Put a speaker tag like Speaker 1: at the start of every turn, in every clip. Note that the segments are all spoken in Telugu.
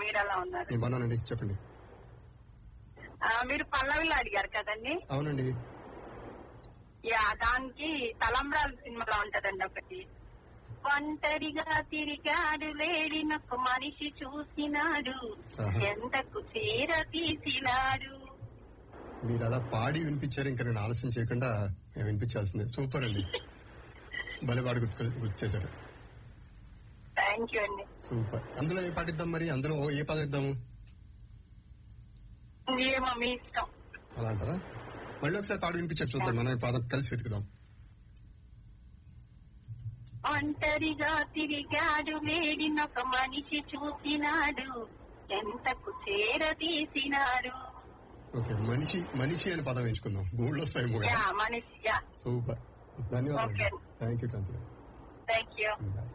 Speaker 1: మీరు ఎలా ఉన్నారు
Speaker 2: నేను బాగున్నానండి చెప్పండి
Speaker 1: ఆ, మీరు పల్లవిలో అడిగారు కదండి
Speaker 2: అవునండి
Speaker 1: యా దానికి తలంబ్రాలు సినిమాలో ఉంటదండి ఒకటి ఒంటరిగా తిరిగాడు లేడినొక్క మనిషి చూసినాడు
Speaker 2: ఆహా.
Speaker 1: ఎంతకు చీర తీసినాడు
Speaker 2: మీరు అలా పాడి వినిపించారు ఇంకా నేను ఆలస్యం చేయకుండా నేను వినిపించాల్సిందే సూపర్ అండి భలే పాడి గుర్తు గుర్తు చేశారు
Speaker 1: థ్యాంక్ యూ అండి
Speaker 2: సూపర్ అందులో ఏ పాట ఇద్దాం మరి అందులో ఏ పదం ఇద్దాము
Speaker 1: ఏమో మీ ఇష్టం
Speaker 2: అలా అంటారా మళ్ళీ ఒకసారి పాడి వినిపించారు చూద్దాం మనం ఈ పదం కలిసి వెతుకుదాం
Speaker 1: ఒంటరిగా తిరిగాడు లేడినొక మనిషి చూసినాడు ఎంతకు చీర తీసినాడు
Speaker 2: ఓకే మనిషి మనిషి అనే పదం ఎంచుకుందాం గూళ్ళో వస్తాయేమో
Speaker 1: యా
Speaker 2: కదా
Speaker 1: మనిషి యా
Speaker 2: సూపర్ ధన్యవాదాలు
Speaker 1: Okay.
Speaker 2: థ్యాంక్ యూ కాంతి గారు
Speaker 1: థ్యాంక్ యూ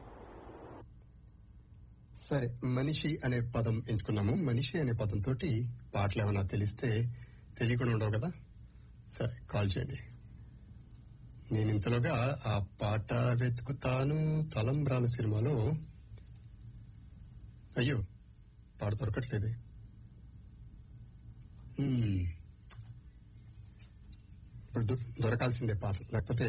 Speaker 2: సరే మనిషి అనే పదం ఎంచుకున్నాము మనిషి అనే పదం తోటి పాటలు ఏమైనా తెలిస్తే తెలియకుండా ఉండవు కదా సరే కాల్ చేయండి నేను ఇంతలోగా ఆ పాట వెతుకుతాను తలంబ్రాలు సినిమాలో అయ్యో పాట దొరకట్లేదే హ్మ్. ఇప్పుడు దొ- దొరకాల్సిందే పాట లేకపోతే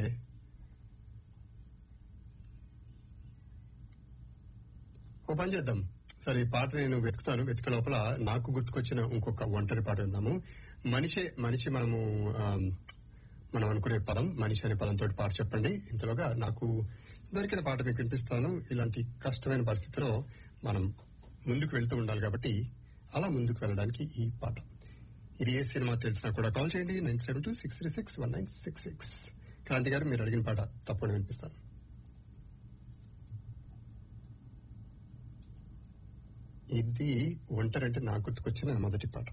Speaker 2: ఓ పని చేద్దాం సరే ఈ పాట నేను వెతుకుతాను వెతికే లోపల నాకు గుర్తుకొచ్చిన ఇంకొక ఒంటరి పాట విందాము మనిషే మనిషి మనము ఆమ్, మనం అనుకునే పదం మనిషి అనే పదంతో పాట చెప్పండి ఇంతలోగా నాకు దొరికిన పాట మీకు వినిపిస్తాను ఇలాంటి కష్టమైన పరిస్థితిలో మనం ముందుకు వెళ్తూ ఉండాలి కాబట్టి అలా ముందుకు వెళ్ళడానికి ఈ పాట ఇది ఏ సినిమా తెలిసినా కూడా కాల్ చేయండి nine seven two six three six one nine six six Kranthi గారు మీరు అడిగిన పాట తప్పకుండా వినిపిస్తాను ఇది ఒంటరంటే నాకు గుర్తుకొచ్చిన మొదటి పాట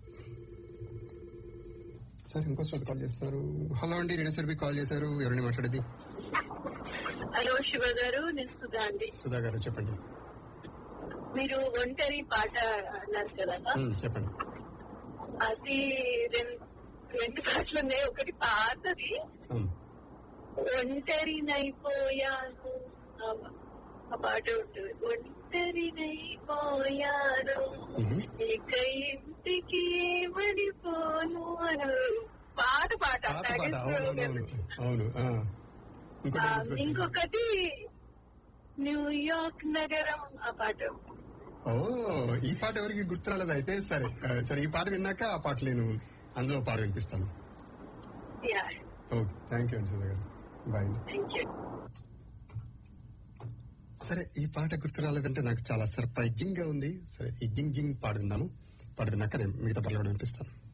Speaker 2: సార్ ఇంకోసారి కాల్ చేస్తున్నారు హలో అండి రేడియో సర్వీ కాల్ చేశారు ఎవరిని మాట్లాడేది
Speaker 1: హలో శివ గారు నేను సుధా అండి
Speaker 2: సుధా గారు చెప్పండి
Speaker 1: మీరు ఒంటరి పాట అన్నారు కదా
Speaker 2: ఉమ్, చెప్పండి
Speaker 1: అది రెండు రెండు పాటలు ఉన్నాయి ఒకటి పాతది
Speaker 2: ఉమ్,
Speaker 1: ఒంటరినైపోయాను ఆ- ఆ పాట ఉంటుంది ఒంటరినైపోయాను
Speaker 2: ఉమ్.
Speaker 1: ఇక ఇంటికి ఏమడిపోను అని పాత పాట
Speaker 2: పాత పాట అవును అవును అవును అవును ఆ. ఇంకోటి
Speaker 1: ఆ,
Speaker 2: గుర్తుకొచ్చింది.
Speaker 1: ఇంకొకటి న్యూయార్క్ నగరం ఆ పాట
Speaker 2: ఓ ఈ పాట ఎవరికి గుర్తు రాలేదు అయితే సరే ఆ, సరే ఈ పాట విన్నాక ఆ పాట నేను అందులో పాట వినిపిస్తాను
Speaker 1: యా
Speaker 2: ఓకే థ్యాంక్ యూ అండి సుధా గారు బాయ్ అండి
Speaker 1: థ్యాంక్ యూ
Speaker 2: సరే ఈ పాట గుర్తు రాలేదంటే నాకు చాలా సర్ప్రైజింగ్ గా ఉంది సరే ఈ జింగ్ జింగ్ పాట విందాము పాట విన్నాక నేను మిగతా పాటలు కూడా వినిపిస్తాను